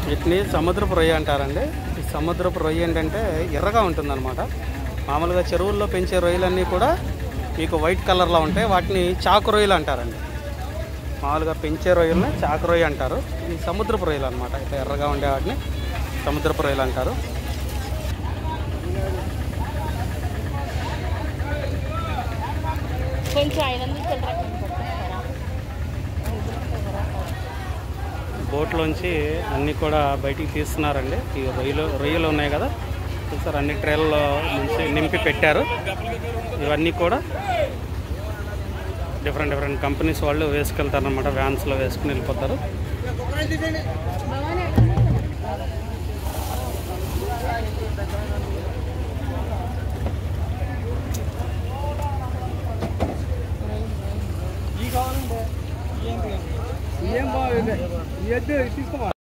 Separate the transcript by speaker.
Speaker 1: వీటిని సముద్రపు రొయ్య అంటారండి ఈ సముద్రపు రొయ్య ఏంటంటే ఎర్రగా ఉంటుందన్నమాట మామూలుగా చెరువుల్లో పెంచే రొయ్యలన్నీ కూడా మీకు వైట్ కలర్లో ఉంటాయి వాటిని చాకు రొయ్యలు అంటారండి మామూలుగా పెంచే రొయ్యలని చాకు రొయ్య అంటారు ఈ సముద్రపు రొయ్యలు అనమాట ఇట్లా ఎర్రగా ఉండే వాటిని సముద్రపు రొయ్యలు అంటారు
Speaker 2: కొంచెం ఐదు వందలు చిల్లర కొనుక్కొస్తారా?
Speaker 1: బోట్లోంచి అన్నీ కూడా బయటికి తీస్తున్నారండి ఈ రొయ్యలు రొయ్యలు ఉన్నాయి కదా చూసారు అన్ని ట్రైల్లో నుంచి నింపి పెట్టారు ఇవన్నీ కూడా డిఫరెంట్ డిఫరెంట్ కంపెనీస్ వాళ్ళు వేసుకెళ్తారు అనమాట వ్యాన్స్లో వేసుకుని వెళ్ళిపోతారు
Speaker 3: ఏం బాగుంది తీసుకోమా